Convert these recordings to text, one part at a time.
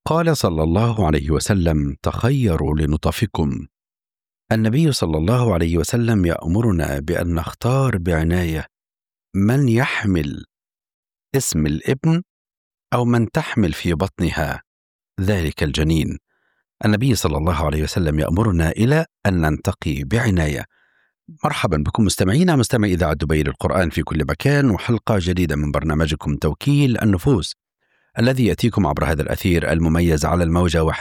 قال صلى الله عليه وسلم تخيروا لنطفكم النبي صلى الله عليه وسلم يامرنا بان نختار بعنايه من يحمل اسم الابن او من تحمل في بطنها ذلك الجنين النبي صلى الله عليه وسلم يامرنا الى ان ننتقي بعنايه مرحبا بكم مستمعينا مستمعي اذاعه دبي للقران في كل مكان وحلقه جديده من برنامجكم توكيل النفوس الذي ياتيكم عبر هذا الاثير المميز على الموجه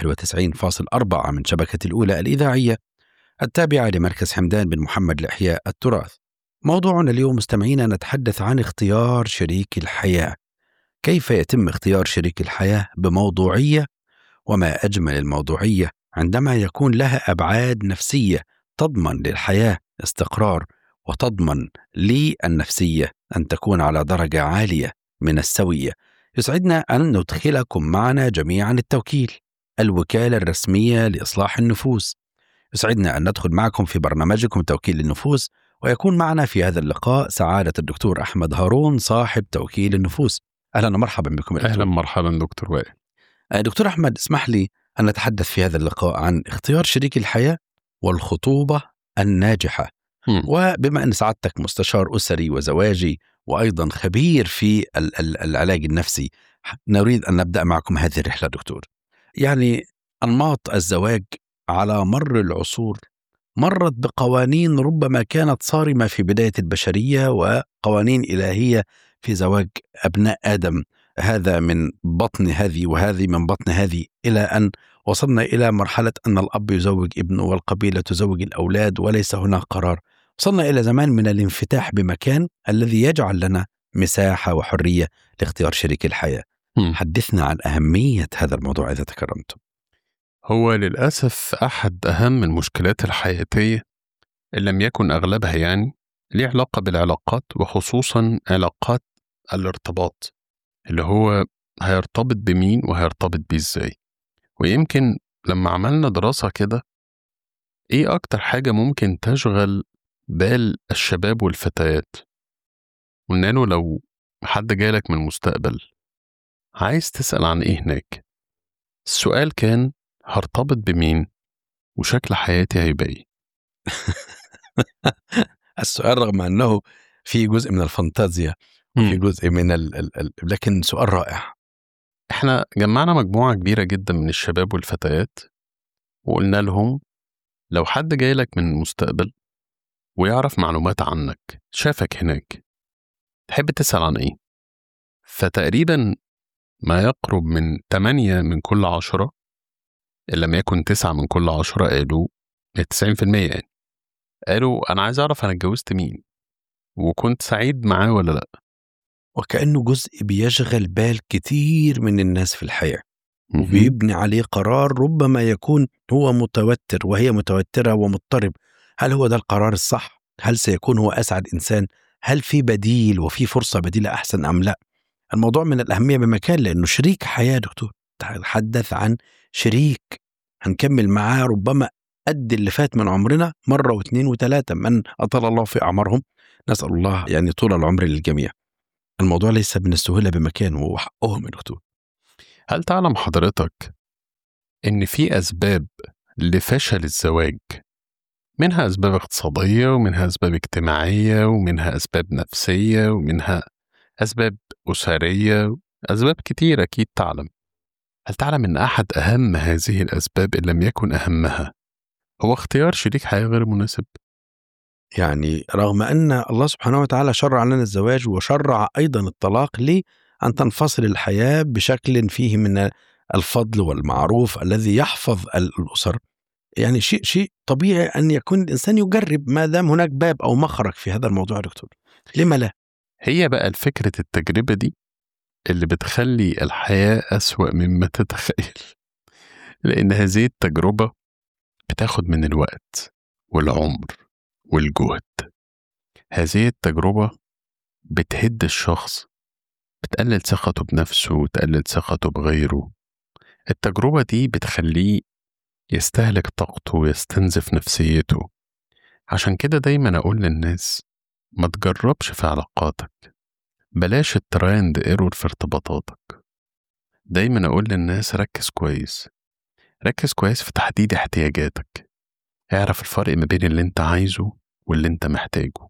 91.4 من شبكه الاولى الاذاعيه التابعه لمركز حمدان بن محمد لاحياء التراث. موضوعنا اليوم مستمعينا نتحدث عن اختيار شريك الحياه. كيف يتم اختيار شريك الحياه بموضوعيه وما اجمل الموضوعيه عندما يكون لها ابعاد نفسيه تضمن للحياه استقرار وتضمن للنفسيه ان تكون على درجه عاليه من السويه. يسعدنا ان ندخلكم معنا جميعا التوكيل الوكاله الرسميه لاصلاح النفوس. يسعدنا ان ندخل معكم في برنامجكم توكيل النفوس ويكون معنا في هذا اللقاء سعاده الدكتور احمد هارون صاحب توكيل النفوس. اهلا ومرحبا بكم دكتور. اهلا مرحبا دكتور وائل. دكتور احمد اسمح لي ان نتحدث في هذا اللقاء عن اختيار شريك الحياه والخطوبه الناجحه. م. وبما ان سعادتك مستشار اسري وزواجي وايضا خبير في العلاج النفسي نريد ان نبدا معكم هذه الرحله دكتور. يعني انماط الزواج على مر العصور مرت بقوانين ربما كانت صارمه في بدايه البشريه وقوانين الهيه في زواج ابناء ادم هذا من بطن هذه وهذه من بطن هذه الى ان وصلنا الى مرحله ان الاب يزوج ابنه والقبيله تزوج الاولاد وليس هناك قرار وصلنا الى زمان من الانفتاح بمكان الذي يجعل لنا مساحه وحريه لاختيار شريك الحياه م. حدثنا عن اهميه هذا الموضوع اذا تكرمتم هو للاسف احد اهم المشكلات الحياتيه ان لم يكن اغلبها يعني ليه علاقه بالعلاقات وخصوصا علاقات الارتباط اللي هو هيرتبط بمين وهيرتبط بيه ازاي ويمكن لما عملنا دراسه كده ايه اكتر حاجه ممكن تشغل بال الشباب والفتيات قلنا له لو حد جالك من المستقبل عايز تسأل عن إيه هناك السؤال كان هرتبط بمين وشكل حياتي هيبقى إيه السؤال رغم أنه في جزء من الفانتازيا وفي جزء من ال ال ال لكن سؤال رائع احنا جمعنا مجموعة كبيرة جدا من الشباب والفتيات وقلنا لهم لو حد جايلك من المستقبل ويعرف معلومات عنك شافك هناك تحب تسأل عن إيه؟ فتقريبا ما يقرب من 8 من كل عشرة إن لم يكن 9 من كل عشرة قالوا 90% يعني قالوا أنا عايز أعرف أنا اتجوزت مين وكنت سعيد معاه ولا لأ وكأنه جزء بيشغل بال كتير من الناس في الحياة وبيبني عليه قرار ربما يكون هو متوتر وهي متوترة ومضطرب هل هو ده القرار الصح؟ هل سيكون هو أسعد إنسان؟ هل في بديل وفي فرصة بديلة أحسن أم لا؟ الموضوع من الأهمية بمكان لأنه شريك حياة دكتور تحدث عن شريك هنكمل معاه ربما قد اللي فات من عمرنا مرة واثنين وثلاثة من أطال الله في أعمارهم نسأل الله يعني طول العمر للجميع الموضوع ليس من السهولة بمكان وحقهم يا دكتور هل تعلم حضرتك إن في أسباب لفشل الزواج منها أسباب اقتصادية ومنها أسباب اجتماعية ومنها أسباب نفسية ومنها أسباب أسرية أسباب كتير أكيد تعلم هل تعلم أن أحد أهم هذه الأسباب إن لم يكن أهمها هو اختيار شريك حياة غير مناسب؟ يعني رغم أن الله سبحانه وتعالى شرع لنا الزواج وشرع أيضا الطلاق لأن تنفصل الحياة بشكل فيه من الفضل والمعروف الذي يحفظ الأسر يعني شيء شيء طبيعي ان يكون الانسان يجرب ما دام هناك باب او مخرج في هذا الموضوع يا دكتور لما لا هي بقى الفكرة التجربة دي اللي بتخلي الحياة أسوأ مما تتخيل لأن هذه التجربة بتاخد من الوقت والعمر والجهد هذه التجربة بتهد الشخص بتقلل ثقته بنفسه وتقلل ثقته بغيره التجربة دي بتخليه يستهلك طاقته ويستنزف نفسيته عشان كده دايما أقول للناس ما تجربش في علاقاتك بلاش التراند ايرور في ارتباطاتك دايما أقول للناس ركز كويس ركز كويس في تحديد احتياجاتك اعرف الفرق ما بين اللي انت عايزه واللي انت محتاجه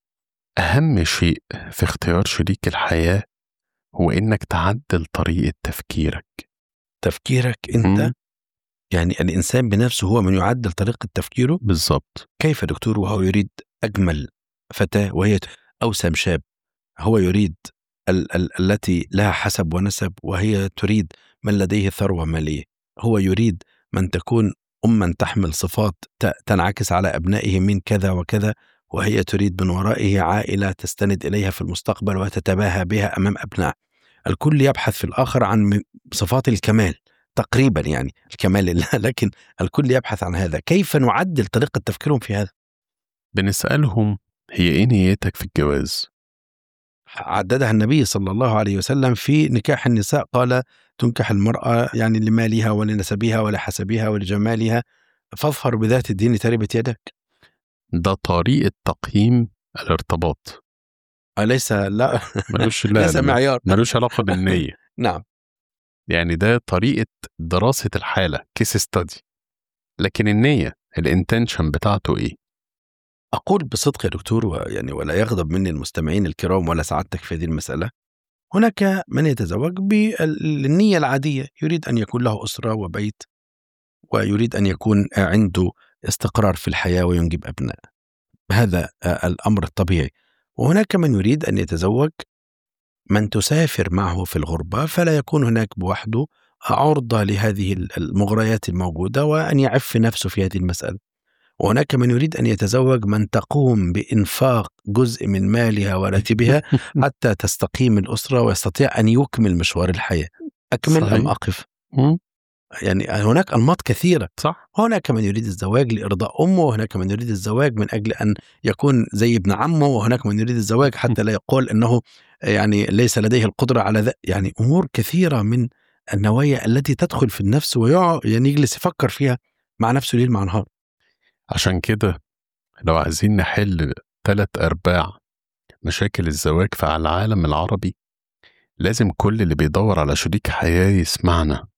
أهم شيء في اختيار شريك الحياة هو إنك تعدل طريقة تفكيرك تفكيرك انت مم. يعني الانسان بنفسه هو من يعدل طريقه تفكيره بالظبط كيف دكتور وهو يريد اجمل فتاه وهي اوسم شاب هو يريد ال- ال- التي لها حسب ونسب وهي تريد من لديه ثروه ماليه هو يريد من تكون اما تحمل صفات ت- تنعكس على ابنائه من كذا وكذا وهي تريد من ورائه عائله تستند اليها في المستقبل وتتباهى بها امام ابنائه الكل يبحث في الاخر عن م- صفات الكمال تقريبا يعني الكمال لله لكن الكل يبحث عن هذا كيف نعدل طريقه تفكيرهم في هذا بنسألهم هي إيه نيتك في الجواز؟ عددها النبي صلى الله عليه وسلم في نكاح النساء قال تنكح المرأة يعني لمالها ولنسبها ولحسبها ولجمالها فاظفر بذات الدين تربت يدك ده طريقة تقييم الارتباط أليس لا ملوش لا ليس لا، معيار ملوش علاقة بالنية نعم يعني ده طريقة دراسة الحالة كيس ستادي لكن النية الانتنشن بتاعته ايه؟ أقول بصدق يا دكتور ويعني ولا يغضب مني المستمعين الكرام ولا سعادتك في هذه المسألة هناك من يتزوج بالنية العادية يريد أن يكون له أسرة وبيت ويريد أن يكون عنده استقرار في الحياة وينجب أبناء هذا الأمر الطبيعي وهناك من يريد أن يتزوج من تسافر معه في الغربة فلا يكون هناك بوحده عرضة لهذه المغريات الموجودة وأن يعف نفسه في هذه المسألة وهناك من يريد أن يتزوج من تقوم بإنفاق جزء من مالها وراتبها حتى تستقيم الأسرة ويستطيع أن يكمل مشوار الحياة أكمل صحيح. أم أقف مم، يعني هناك أنماط كثيرة صح هناك من يريد الزواج لإرضاء أمه وهناك من يريد الزواج من أجل أن يكون زي ابن عمه وهناك من يريد الزواج حتى لا يقول أنه يعني ليس لديه القدرة على ذا يعني أمور كثيرة من النوايا التي تدخل في النفس ويقعد يعني يجلس يفكر فيها مع نفسه ليل مع نهار عشان كده لو عايزين نحل تلات أرباع مشاكل الزواج في العالم العربي لازم كل اللي بيدور على شريك حياة يسمعنا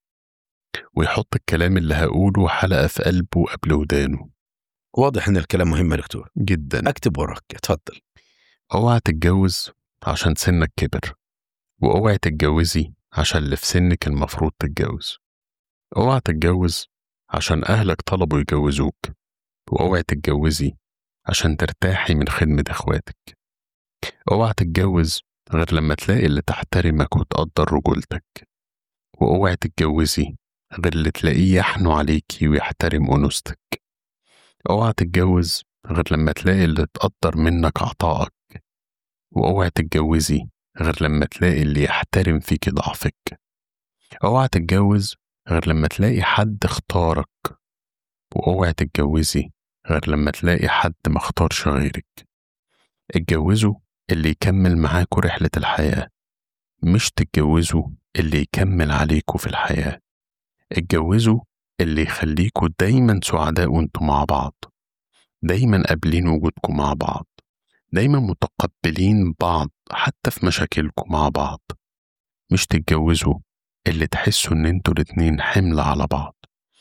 ويحط الكلام اللي هقوله حلقة في قلبه قبل ودانه واضح أن الكلام مهم يا دكتور جدا أكتب وراك اتفضل اوعى تتجوز عشان سنك كبر واوعي تتجوزي عشان اللي في سنك المفروض تتجوز اوعى تتجوز عشان اهلك طلبوا يجوزوك واوعي تتجوزي عشان ترتاحي من خدمة اخواتك اوعى تتجوز غير لما تلاقي اللي تحترمك وتقدر رجولتك واوعي تتجوزي غير اللي تلاقيه يحنو عليكي ويحترم أنوثتك اوعى تتجوز غير لما تلاقي اللي تقدر منك عطائك واوعي تتجوزي غير لما تلاقي اللي يحترم فيك ضعفك اوعى تتجوز غير لما تلاقي حد اختارك واوعي تتجوزي غير لما تلاقي حد ما اختارش غيرك اتجوزوا اللي يكمل معاكوا رحلة الحياة مش تتجوزوا اللي يكمل عليكوا في الحياة اتجوزوا اللي يخليكوا دايما سعداء وانتوا مع بعض دايما قابلين وجودكم مع بعض دايما متقبلين بعض حتى في مشاكلكم مع بعض مش تتجوزوا اللي تحسوا ان انتوا الاتنين حمل على بعض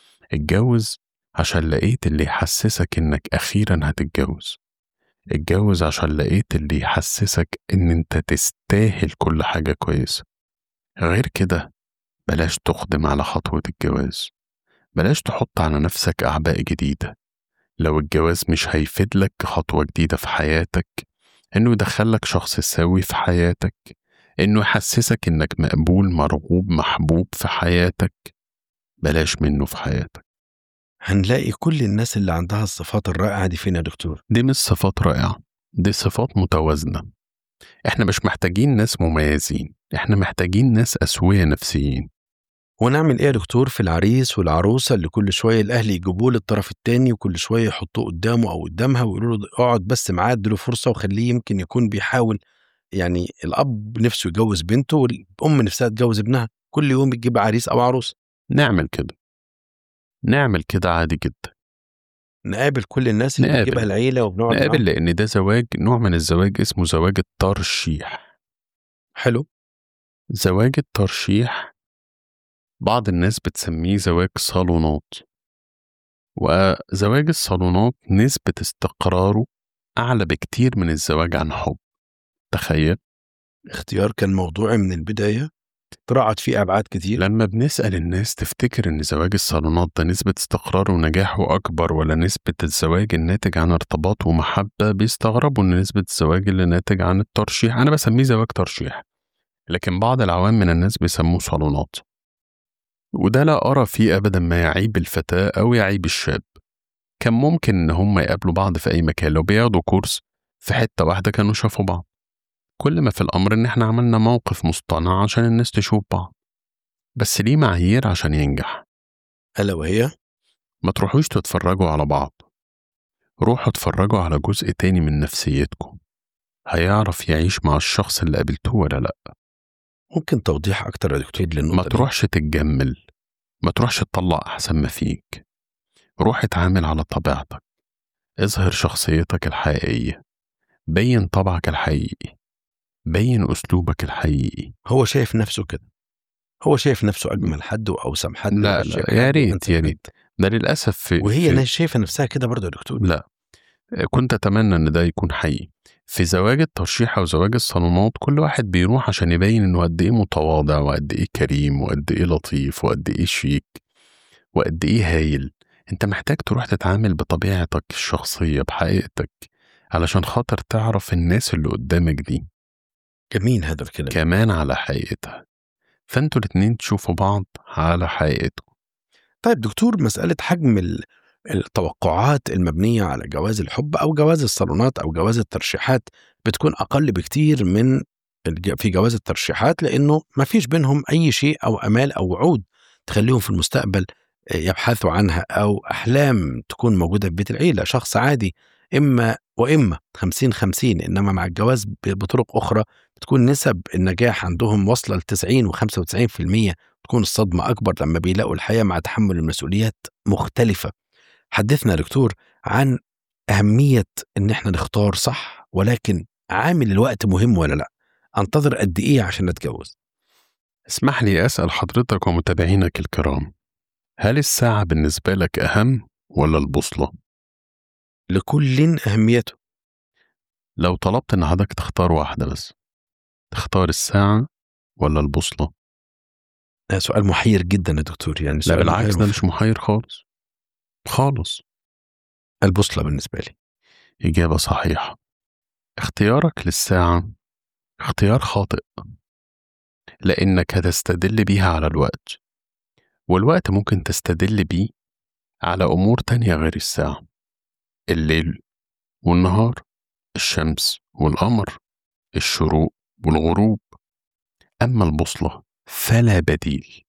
اتجوز عشان لقيت اللي يحسسك انك اخيرا هتتجوز اتجوز عشان لقيت اللي يحسسك ان انت تستاهل كل حاجة كويسة غير كده بلاش تقدم على خطوة الجواز بلاش تحط على نفسك أعباء جديدة لو الجواز مش هيفيد لك خطوة جديدة في حياتك إنه يدخلك شخص سوي في حياتك إنه يحسسك إنك مقبول مرغوب محبوب في حياتك بلاش منه في حياتك هنلاقي كل الناس اللي عندها الصفات الرائعة دي فين يا دكتور دي مش صفات رائعة دي صفات متوازنة إحنا مش محتاجين ناس مميزين إحنا محتاجين ناس أسوية نفسيين ونعمل ايه يا دكتور في العريس والعروسه اللي كل شويه الاهل يجيبوه للطرف الثاني وكل شويه يحطوه قدامه او قدامها ويقولوا له اقعد بس معاه اديله فرصه وخليه يمكن يكون بيحاول يعني الاب نفسه يجوز بنته والام نفسها تجوز ابنها كل يوم بتجيب عريس او عروس نعمل كده نعمل كده عادي جدا نقابل كل الناس اللي نقابل. بتجيبها العيله وبنقعد نقابل معاهم. لأن ده زواج نوع من الزواج اسمه زواج الترشيح حلو زواج الترشيح بعض الناس بتسميه زواج صالونات وزواج الصالونات نسبة استقراره أعلى بكتير من الزواج عن حب تخيل اختيار كان موضوعي من البداية طلعت فيه أبعاد كتير لما بنسأل الناس تفتكر إن زواج الصالونات ده نسبة استقراره ونجاحه أكبر ولا نسبة الزواج الناتج عن ارتباط ومحبة بيستغربوا إن نسبة الزواج اللي ناتج عن الترشيح أنا بسميه زواج ترشيح لكن بعض العوام من الناس بيسموه صالونات وده لا أرى فيه أبدا ما يعيب الفتاة أو يعيب الشاب كان ممكن إن هم يقابلوا بعض في أي مكان لو بياخدوا كورس في حتة واحدة كانوا شافوا بعض كل ما في الأمر إن إحنا عملنا موقف مصطنع عشان الناس تشوف بعض بس ليه معايير عشان ينجح ألا وهي ما تروحوش تتفرجوا على بعض روحوا اتفرجوا على جزء تاني من نفسيتكم هيعرف يعيش مع الشخص اللي قابلتوه ولا لأ ممكن توضيح أكتر يا دكتور للنقطة ما دي؟ تروحش تتجمل ما تروحش تطلع أحسن ما فيك روح اتعامل على طبيعتك اظهر شخصيتك الحقيقية بين طبعك الحقيقي بين أسلوبك الحقيقي هو شايف نفسه كده هو شايف نفسه أجمل حد وأوسم حد لا، وأشيك لا، يا حد ريت، وأنسب يا حد. ريت. ده للأسف في وهي في ناس شايفة نفسها كده برضه يا دكتور لا كنت أتمنى إن ده يكون حقيقي في زواج الترشيح أو زواج الصالونات كل واحد بيروح عشان يبين إنه قد إيه متواضع وقد إيه كريم وقد إيه لطيف وقد إيه شيك وقد إيه هايل أنت محتاج تروح تتعامل بطبيعتك الشخصية بحقيقتك علشان خاطر تعرف الناس اللي قدامك دي جميل هذا الكلام كمان على حقيقتها فانتوا الاتنين تشوفوا بعض على حقيقتكم طيب دكتور مسألة حجم ال- التوقعات المبنية على جواز الحب أو جواز الصالونات أو جواز الترشيحات بتكون أقل بكتير من الج- في جواز الترشيحات لأنه ما فيش بينهم أي شيء أو أمال أو وعود تخليهم في المستقبل آه، يبحثوا عنها أو أحلام تكون موجودة في بيت العيلة شخص عادي إما وإما 50 50 إنما مع الجواز ب- بطرق أخرى بتكون نسب النجاح عندهم واصلة ل 90 و 95% تكون الصدمة أكبر لما بيلاقوا الحياة مع تحمل المسؤوليات مختلفة حدثنا يا دكتور عن أهمية إن إحنا نختار صح ولكن عامل الوقت مهم ولا لأ أنتظر قد إيه عشان أتجوز اسمح لي أسأل حضرتك ومتابعينك الكرام هل الساعة بالنسبة لك أهم ولا البوصلة؟ لكل أهميته لو طلبت إن حضرتك تختار واحدة بس تختار الساعة ولا البوصلة؟ ده سؤال محير جدا يا دكتور يعني لا سؤال بالعكس محير ده مش محير خالص خالص البوصلة بالنسبة لي إجابة صحيحة اختيارك للساعة اختيار خاطئ لأنك هتستدل بيها على الوقت والوقت ممكن تستدل بيه على أمور تانية غير الساعة الليل والنهار الشمس والقمر الشروق والغروب أما البوصلة فلا بديل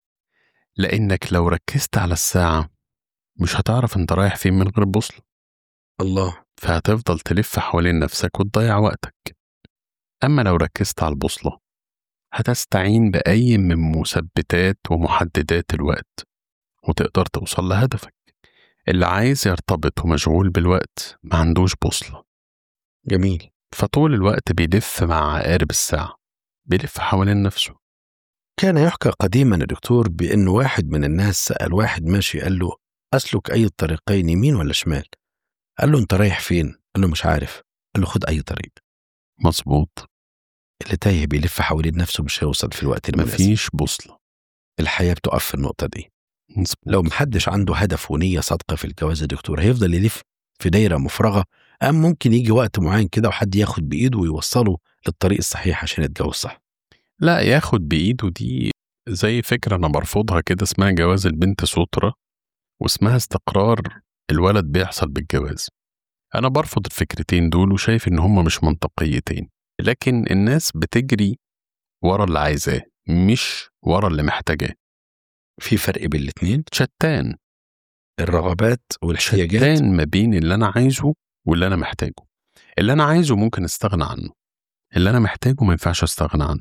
لأنك لو ركزت على الساعة مش هتعرف انت رايح فين من غير بوصلة الله فهتفضل تلف حوالين نفسك وتضيع وقتك أما لو ركزت على البوصلة هتستعين بأي من مثبتات ومحددات الوقت وتقدر توصل لهدفك اللي عايز يرتبط ومشغول بالوقت ما عندوش بوصلة جميل فطول الوقت بيلف مع عقارب الساعة بيلف حوالين نفسه كان يحكى قديما يا دكتور بأن واحد من الناس سأل واحد ماشي قال له أسلك أي الطريقين يمين ولا شمال قال له أنت رايح فين قال له مش عارف قال له خد أي طريق مظبوط اللي تايه بيلف حوالين نفسه مش هيوصل في الوقت المناسب مفيش بوصلة الحياة بتقف في النقطة دي مظبوط لو محدش عنده هدف ونية صادقة في الجواز يا دكتور هيفضل يلف في دايرة مفرغة أم ممكن يجي وقت معين كده وحد ياخد بإيده ويوصله للطريق الصحيح عشان يتجوز صح لا ياخد بإيده دي زي فكرة أنا برفضها كده اسمها جواز البنت سترة واسمها استقرار الولد بيحصل بالجواز أنا برفض الفكرتين دول وشايف إن هما مش منطقيتين لكن الناس بتجري ورا اللي عايزاه مش ورا اللي محتاجاه في فرق بين الاتنين شتان الرغبات والاحتياجات شتان ما بين اللي أنا عايزه واللي أنا محتاجه اللي أنا عايزه ممكن أستغنى عنه اللي أنا محتاجه ما ينفعش أستغنى عنه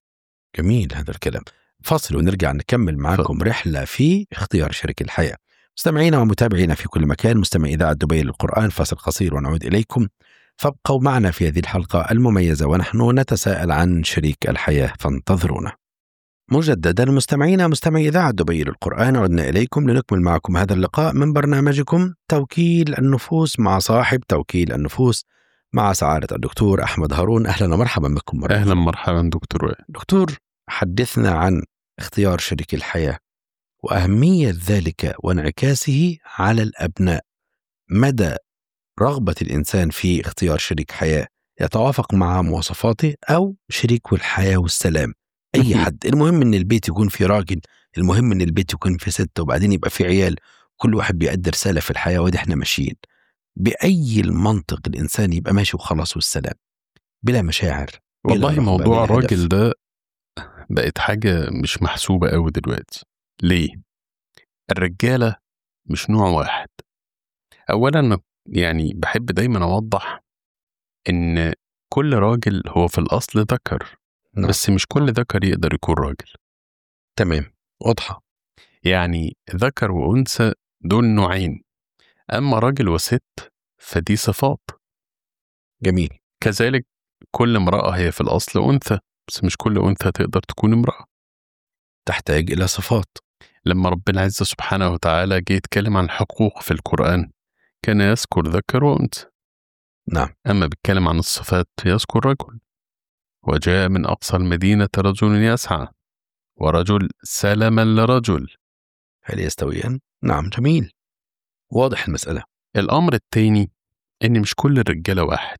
جميل هذا الكلام فاصل ونرجع نكمل معاكم رحلة في اختيار شريك الحياة مستمعينا ومتابعينا في كل مكان مستمعي إذاعة دبي للقرآن فاصل قصير ونعود إليكم فابقوا معنا في هذه الحلقة المميزة ونحن نتساءل عن شريك الحياة فانتظرونا مجددا مستمعينا مستمعي إذاعة دبي للقرآن عدنا إليكم لنكمل معكم هذا اللقاء من برنامجكم توكيل النفوس مع صاحب توكيل النفوس مع سعادة الدكتور أحمد هارون أهلا ومرحبا بكم مرة أهلا مرحبا دكتور وائل دكتور حدثنا عن اختيار شريك الحياة وأهمية ذلك وانعكاسه على الأبناء مدى رغبة الإنسان في اختيار شريك حياة يتوافق مع مواصفاته أو شريك الحياة والسلام أي حد المهم إن البيت يكون في راجل المهم إن البيت يكون في ست وبعدين يبقى في عيال كل واحد بيأدي رسالة في الحياة وادي احنا ماشيين بأي المنطق الإنسان يبقى ماشي وخلاص والسلام بلا مشاعر بلا والله رغبة، موضوع بلا هدف. الراجل ده بقت حاجة مش محسوبة قوي دلوقتي ليه؟ الرجالة مش نوع واحد أولا يعني بحب دايما أوضح إن كل راجل هو في الأصل ذكر نعم. بس مش كل ذكر يقدر يكون راجل تمام واضحة يعني ذكر وأنثى دول نوعين أما راجل وست فدي صفات جميل كذلك كل امرأة هي في الأصل أنثى بس مش كل أنثى تقدر تكون امرأة تحتاج إلى صفات لما ربنا عز سبحانه وتعالى جه يتكلم عن الحقوق في القرآن كان يذكر ذكر وأنثى نعم أما بيتكلم عن الصفات يذكر رجل وجاء من أقصى المدينة رجل يسعى ورجل سلما لرجل هل يستويان؟ نعم جميل واضح المسألة الأمر التاني إن مش كل الرجالة واحد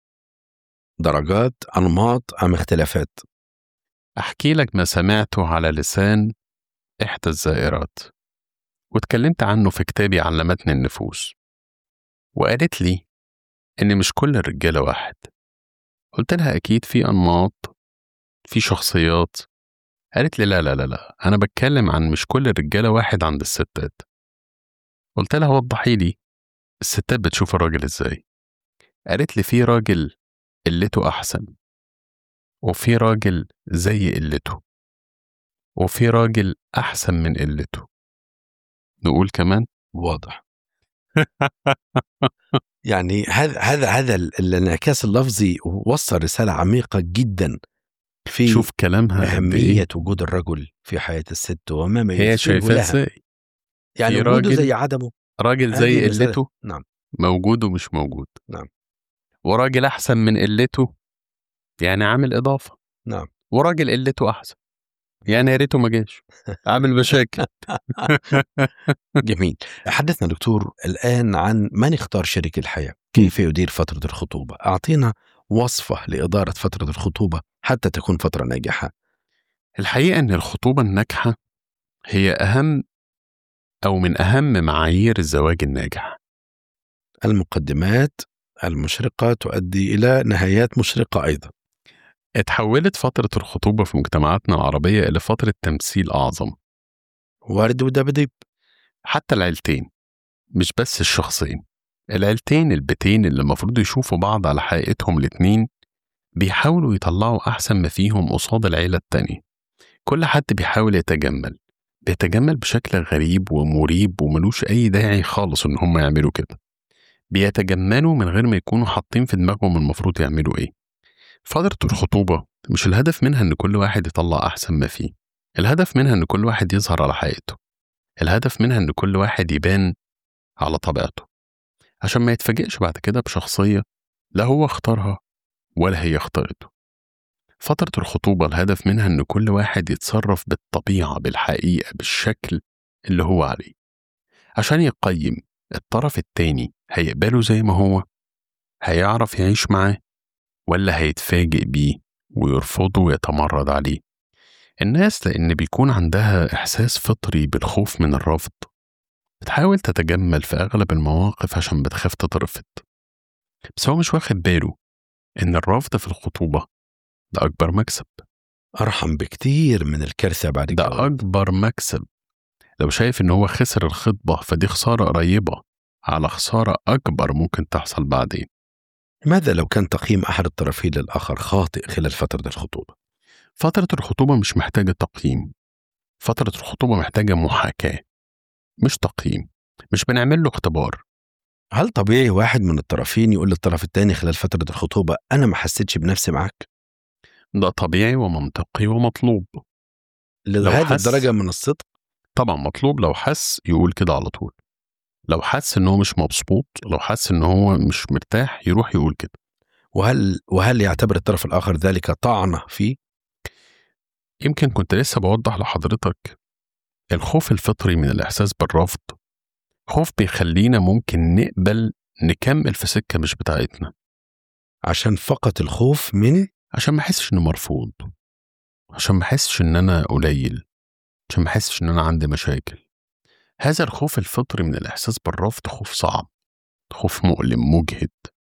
درجات أنماط أم اختلافات أحكي لك ما سمعته على لسان إحدى الزائرات واتكلمت عنه في كتابي علمتني النفوس وقالت لي إن مش كل الرجالة واحد قلت لها أكيد في أنماط في شخصيات قالت لي لا لا لا لا أنا بتكلم عن مش كل الرجالة واحد عند الستات قلت لها وضحي لي الستات بتشوف الراجل إزاي قالت لي في راجل قلته أحسن وفي راجل زي قلته وفي راجل أحسن من قلته نقول كمان واضح يعني هذا هذا هذا ال- الانعكاس اللفظي وصل رسالة عميقة جدا في شوف كلامها قد أهمية إيه وجود الرجل في حياة الست وما ما هي يمثله شايفاه لها إزاي يعني في وجوده راجل- زي عدمه راجل هذه زي مسألة. قلته نعم موجود ومش موجود نعم. وراجل أحسن من قلته يعني عامل إضافة نعم وراجل قلته أحسن يعني يا ريته ما جاش عامل مشاكل جميل حدثنا دكتور الآن عن من اختار شريك الحياة كيف يدير فترة الخطوبة أعطينا وصفة لإدارة فترة الخطوبة حتى تكون فترة ناجحة الحقيقة إن الخطوبة الناجحة هي أهم أو من أهم معايير الزواج الناجح المقدمات المشرقة تؤدي إلى نهايات مشرقة أيضا اتحولت فترة الخطوبة في مجتمعاتنا العربية إلى فترة تمثيل أعظم وارد ودبدب حتى العيلتين مش بس الشخصين العيلتين البيتين اللي المفروض يشوفوا بعض على حقيقتهم الاتنين بيحاولوا يطلعوا أحسن ما فيهم قصاد العيلة التانية كل حد بيحاول يتجمل بيتجمل بشكل غريب ومريب وملوش أي داعي خالص إن هم يعملوا كده بيتجملوا من غير ما يكونوا حاطين في دماغهم المفروض يعملوا إيه فترة الخطوبة مش الهدف منها إن كل واحد يطلع أحسن ما فيه الهدف منها إن كل واحد يظهر على حقيقته الهدف منها إن كل واحد يبان على طبيعته عشان ما يتفاجئش بعد كده بشخصية لا هو اختارها ولا هي اختارته فترة الخطوبة الهدف منها إن كل واحد يتصرف بالطبيعة بالحقيقة بالشكل اللي هو عليه عشان يقيم الطرف التاني هيقبله زي ما هو هيعرف يعيش معاه ولا هيتفاجئ بيه ويرفضه ويتمرد عليه الناس لأن بيكون عندها إحساس فطري بالخوف من الرفض بتحاول تتجمل في أغلب المواقف عشان بتخاف تترفض بس هو مش واخد باله إن الرفض في الخطوبة ده أكبر مكسب أرحم بكتير من الكارثة بعد كده ده أكبر مكسب لو شايف إن هو خسر الخطبة فدي خسارة قريبة على خسارة أكبر ممكن تحصل بعدين ماذا لو كان تقييم أحد الطرفين للآخر خاطئ خلال فترة الخطوبة فترة الخطوبة مش محتاجة تقييم فترة الخطوبة محتاجة محاكاة مش تقييم مش بنعمل له اختبار هل طبيعي واحد من الطرفين يقول للطرف الثاني خلال فترة الخطوبة أنا ما حسيتش بنفسي معاك ده طبيعي ومنطقي ومطلوب لهذه حس- الدرجة من الصدق طبعا مطلوب لو حس يقول كده على طول لو حس ان هو مش مبسوط لو حس ان هو مش مرتاح يروح يقول كده وهل وهل يعتبر الطرف الآخر ذلك طعنة فيه؟ يمكن كنت لسه بوضح لحضرتك الخوف الفطري من الإحساس بالرفض خوف بيخلينا ممكن نقبل نكمل في سكة مش بتاعتنا عشان فقط الخوف من عشان ما احسش اني مرفوض عشان ما احسش ان انا قليل عشان ما احسش ان انا عندي مشاكل هذا الخوف الفطري من الاحساس بالرفض خوف صعب خوف مؤلم مجهد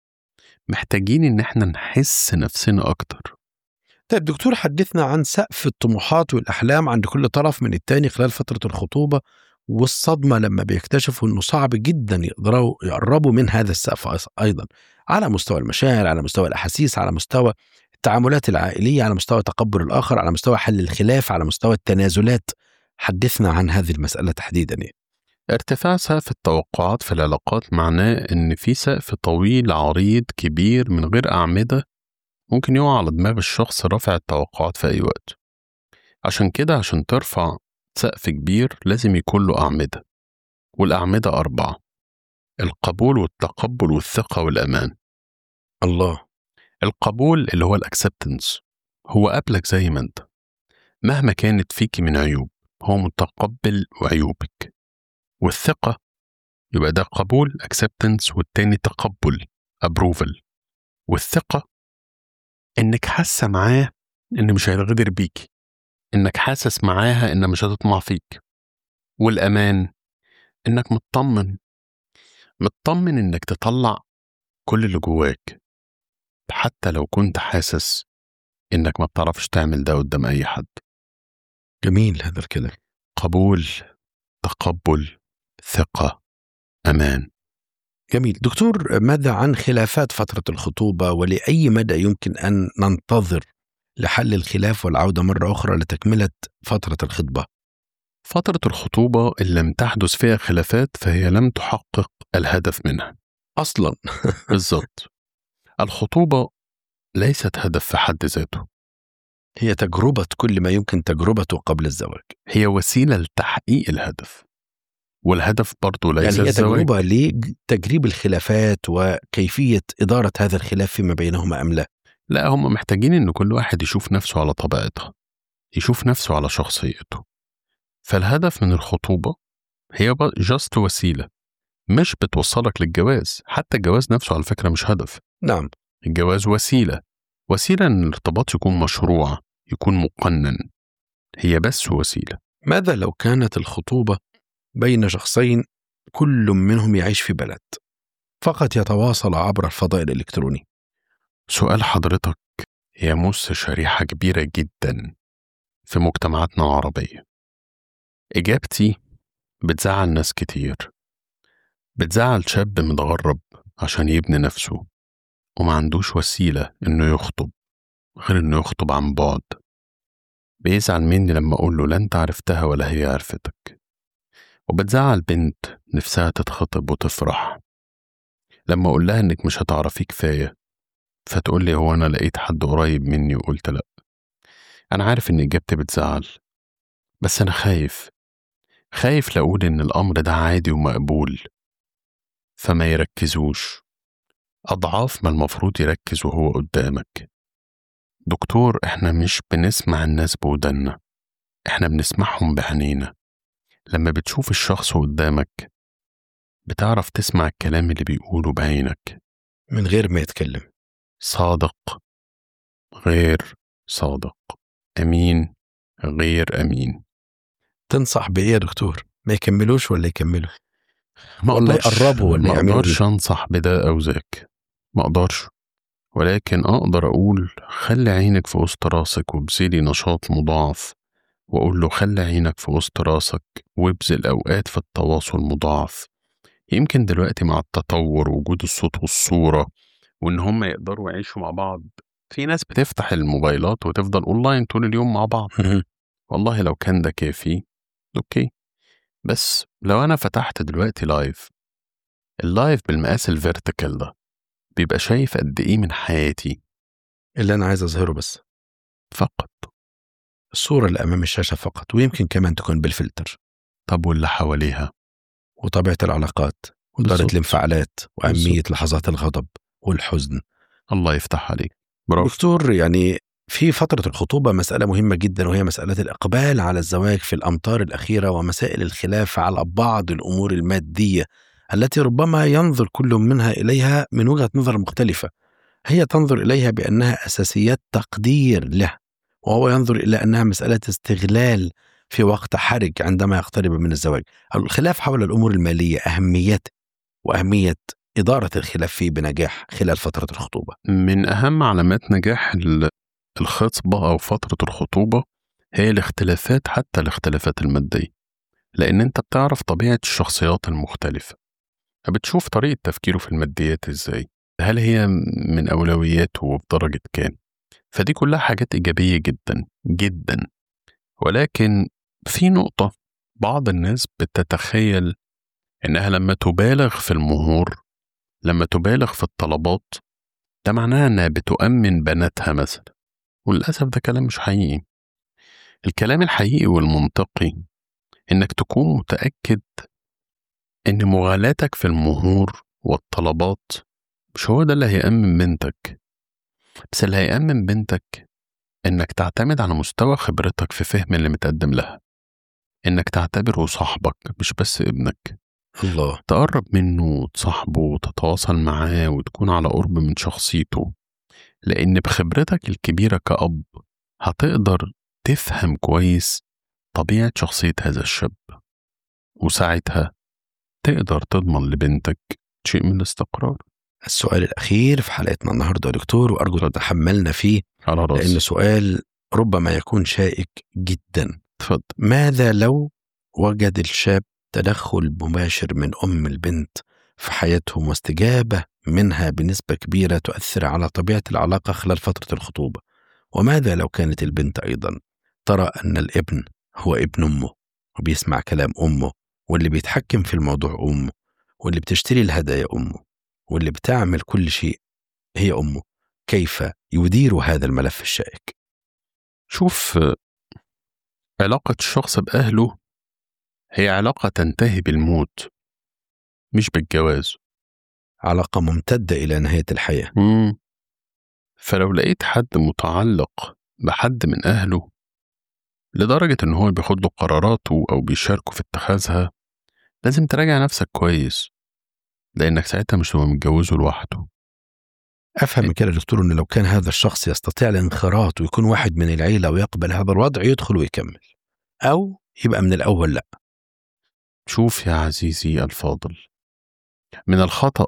محتاجين ان احنا نحس نفسنا اكتر طيب دكتور حدثنا عن سقف الطموحات والأحلام عند كل طرف من التاني خلال فترة الخطوبة والصدمة لما بيكتشفوا أنه صعب جدا يقدروا يقربوا من هذا السقف أيض- أيضا على مستوى المشاعر على مستوى الأحاسيس على مستوى التعاملات العائلية على مستوى تقبل الآخر على مستوى حل الخلاف على مستوى التنازلات حدثنا عن هذه المسألة تحديدا ارتفاع سقف التوقعات في العلاقات معناه ان في سقف طويل عريض كبير من غير اعمده ممكن يقع على دماغ الشخص رافع التوقعات في اي وقت عشان كده عشان ترفع سقف كبير لازم يكون له اعمده والاعمده اربعه القبول والتقبل والثقه والامان الله القبول اللي هو الاكسبتنس هو قبلك زي ما انت مهما كانت فيك من عيوب هو متقبل وعيوبك والثقة يبقى ده قبول acceptance والتاني تقبل approval والثقة انك حاسة معاه ان مش هيتغدر بيكي انك حاسس معاها ان مش هتطمع فيك والامان انك مطمن مطمن انك تطلع كل اللي جواك حتى لو كنت حاسس انك ما بتعرفش تعمل ده قدام اي حد جميل هذا الكلام قبول تقبل ثقة امان جميل دكتور ماذا عن خلافات فترة الخطوبة ولأي مدى يمكن أن ننتظر لحل الخلاف والعودة مرة أخرى لتكملة فترة الخطبة فترة الخطوبة اللي لم تحدث فيها خلافات فهي لم تحقق الهدف منها أصلا بالظبط الخطوبة ليست هدف في حد ذاته هي تجربة كل ما يمكن تجربته قبل الزواج هي وسيلة لتحقيق الهدف والهدف برضه ليس يعني هي الزواج تجربة لتجريب الخلافات وكيفية إدارة هذا الخلاف فيما بينهما أم لا لا هم محتاجين ان كل واحد يشوف نفسه على طبيعتها يشوف نفسه على شخصيته فالهدف من الخطوبة هي جاست وسيلة مش بتوصلك للجواز حتى الجواز نفسه على فكرة مش هدف نعم الجواز وسيلة وسيلة ان الارتباط يكون مشروع يكون مقنن هي بس وسيلة ماذا لو كانت الخطوبة بين شخصين كل منهم يعيش في بلد فقط يتواصل عبر الفضاء الإلكتروني سؤال حضرتك يمس شريحة كبيرة جدا في مجتمعاتنا العربية إجابتي بتزعل ناس كتير بتزعل شاب متغرب عشان يبني نفسه وما عندوش وسيلة إنه يخطب غير إنه يخطب عن بعد بيزعل مني لما أقول له لا أنت عرفتها ولا هي عرفتك وبتزعل بنت نفسها تتخطب وتفرح لما أقول لها إنك مش هتعرفي كفاية فتقول لي هو أنا لقيت حد قريب مني وقلت لأ أنا عارف إن إجابتي بتزعل بس أنا خايف خايف لأقول إن الأمر ده عادي ومقبول فما يركزوش أضعاف ما المفروض يركز وهو قدامك دكتور إحنا مش بنسمع الناس بودنا إحنا بنسمعهم بعينينا لما بتشوف الشخص قدامك بتعرف تسمع الكلام اللي بيقوله بعينك من غير ما يتكلم صادق غير صادق أمين غير أمين تنصح بإيه يا دكتور ما يكملوش ولا يكملوا ما ولا أقدرش- يقربوا ولا ما يعملوا أقدرش أنصح بده أو ذاك ما أقدرش ولكن أقدر أقول خلي عينك في وسط راسك وابذلي نشاط مضاعف وأقول له خلي عينك في وسط راسك وابذل أوقات في التواصل مضاعف يمكن دلوقتي مع التطور وجود الصوت والصورة وإن هم يقدروا يعيشوا مع بعض في ناس بتفتح الموبايلات وتفضل أونلاين طول اليوم مع بعض والله لو كان ده كافي أوكي بس لو أنا فتحت دلوقتي لايف اللايف بالمقاس الفيرتيكال ده بيبقى شايف قد إيه من حياتي اللي أنا عايز أظهره بس فقط الصورة اللي أمام الشاشة فقط ويمكن كمان تكون بالفلتر طب واللي حواليها وطبيعة العلاقات ودرجة بالظبط. الانفعالات وأهمية بالظبط. لحظات الغضب والحزن الله يفتح عليك برافو دكتور يعني في فترة الخطوبة مسألة مهمة جدا وهي مسألة الإقبال على الزواج في الأمطار الأخيرة ومسائل الخلاف على بعض الأمور المادية التي ربما ينظر كل منها إليها من وجهة نظر مختلفة هي تنظر إليها بأنها أساسيات تقدير له وهو ينظر إلى أنها مسألة استغلال في وقت حرج عندما يقترب من الزواج الخلاف حول الأمور المالية أهميته وأهمية إدارة الخلاف فيه بنجاح خلال فترة الخطوبة من أهم علامات نجاح ال- الخطبة أو فترة الخطوبة هي الاختلافات حتى الاختلافات المادية لأن أنت بتعرف طبيعة الشخصيات المختلفة فبتشوف طريقة تفكيره في الماديات إزاي هل هي من أولوياته بدرجة كام فدي كلها حاجات إيجابية جدا جدا ولكن في نقطة بعض الناس بتتخيل إنها لما تبالغ في المهور لما تبالغ في الطلبات ده معناها إنها بتؤمن بناتها مثلا وللأسف ده كلام مش حقيقي الكلام الحقيقي والمنطقي إنك تكون متأكد إن مغالاتك في المهور والطلبات مش هو ده اللي هيأمن بنتك بس اللي هيأمن بنتك إنك تعتمد على مستوى خبرتك في فهم اللي متقدم لها إنك تعتبره صاحبك مش بس ابنك الله تقرب منه وتصاحبه وتتواصل معاه وتكون على قرب من شخصيته لأن بخبرتك الكبيرة كأب هتقدر تفهم كويس طبيعة شخصية هذا الشاب وساعتها تقدر تضمن لبنتك شيء من الاستقرار السؤال الأخير في حلقتنا النهاردة يا دكتور وأرجو تتحملنا فيه على لأنه راسي سؤال ربما يكون شائك جدا اتفضل ماذا لو وجد الشاب تدخل مباشر من أم البنت في حياتهم واستجابة منها بنسبة كبيرة تؤثر على طبيعة العلاقة خلال فترة الخطوبة وماذا لو كانت البنت أيضا ترى أن الابن هو ابن أمه وبيسمع كلام أمه واللي بيتحكم في الموضوع أمه واللي بتشتري الهدايا أمه واللي بتعمل كل شيء هي أمه كيف يدير هذا الملف الشائك شوف آه، علاقة الشخص بأهله هي علاقة تنتهي بالموت مش بالجواز علاقة ممتدة إلى نهاية الحياة مم. فلو لقيت حد متعلق بحد من أهله لدرجة إن هو بياخد له قراراته أو بيشاركه في اتخاذها لازم تراجع نفسك كويس لأنك ساعتها مش هتبقى متجوزه لوحده أفهم من كده يا دكتور أن لو كان هذا الشخص يستطيع الانخراط ويكون واحد من العيلة ويقبل هذا الوضع يدخل ويكمل أو يبقى من الأول لا شوف يا عزيزي الفاضل من الخطأ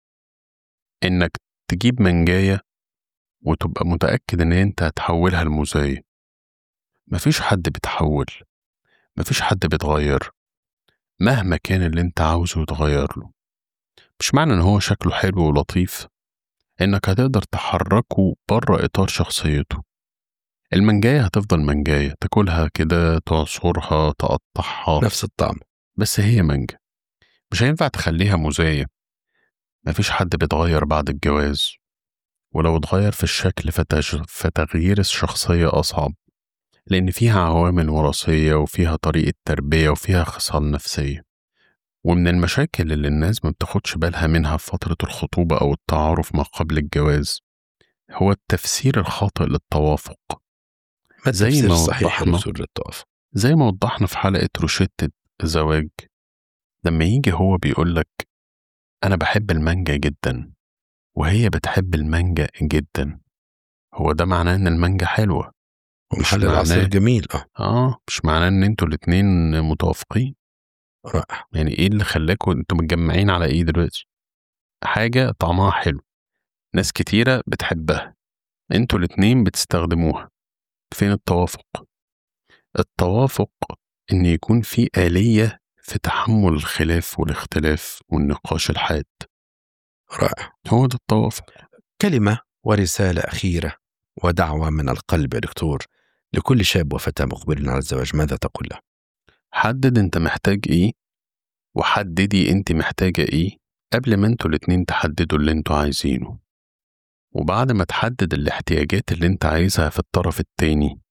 إنك تجيب منجاية وتبقى متأكد إن أنت هتحولها لمزايا مفيش حد بيتحول مفيش حد بيتغير مهما كان اللي أنت عاوزه يتغير له مش معنى إن هو شكله حلو ولطيف إنك هتقدر تحركه بره إطار شخصيته المنجاية هتفضل منجاية تاكلها كده تعصرها تقطعها نفس الطعم بس هي مانجا مش هينفع تخليها مزايا مفيش حد بيتغير بعد الجواز ولو اتغير في الشكل فتج... فتغيير الشخصية أصعب لأن فيها عوامل وراثية وفيها طريقة تربية وفيها خصال نفسية ومن المشاكل اللي الناس ما بتاخدش بالها منها في فترة الخطوبة أو التعارف ما قبل الجواز هو التفسير الخاطئ للتوافق ما زي التفسير ما الصحيح يا وضحنا. دكتور للتوافق زي ما وضحنا في حلقة روشتة الزواج لما يجي هو بيقولك أنا بحب المانجا جدا وهي بتحب المانجا جدا هو ده معناه إن المانجا حلوة ومحل معناه- العصير جميل اه آه مش معناه إن أنتوا الاتنين متوافقين رائع يعني إيه اللي خلاكوا أنتوا متجمعين على إيه دلوقتي حاجة طعمها حلو ناس كتيرة بتحبها أنتوا الاتنين بتستخدموها فين التوافق التوافق إن يكون في آلية في تحمل الخلاف والاختلاف والنقاش الحاد رائع هو ده التوافق كلمة ورسالة أخيرة ودعوة من القلب يا دكتور لكل شاب وفتاة مقبلين على الزواج ماذا تقول له؟ حدد انت محتاج ايه وحددي انت محتاجة ايه قبل ما انتوا الاتنين تحددوا اللي انتوا عايزينه وبعد ما تحدد الاحتياجات اللي انت عايزها في الطرف التاني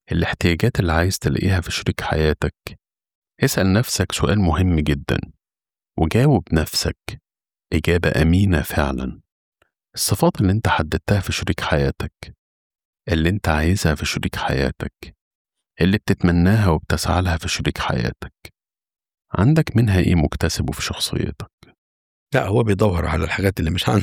الاحتياجات اللي عايز تلاقيها في شريك حياتك اسأل نفسك سؤال مهم جدا وجاوب نفسك إجابة أمينة فعلا الصفات اللي انت حددتها في شريك حياتك اللي انت عايزها في شريك حياتك اللي بتتمناها وبتسعى لها في شريك حياتك عندك منها ايه مكتسبه في شخصيتك لا هو بيدور على الحاجات اللي مش عنده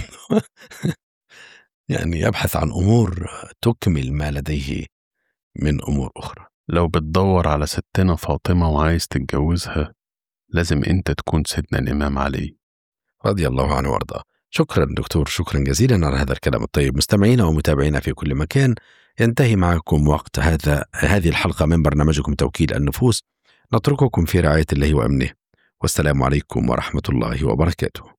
يعني يبحث عن امور تكمل ما لديه من امور اخرى لو بتدور على ستنا فاطمة وعايز تتجوزها لازم انت تكون سيدنا الإمام علي رضي الله عنه وارضاه شكرا دكتور شكرا جزيلا على هذا الكلام الطيب مستمعينا ومتابعينا في كل مكان ينتهي معكم وقت هذا هذه الحلقه من برنامجكم توكيل النفوس نترككم في رعايه الله وامنه والسلام عليكم ورحمه الله وبركاته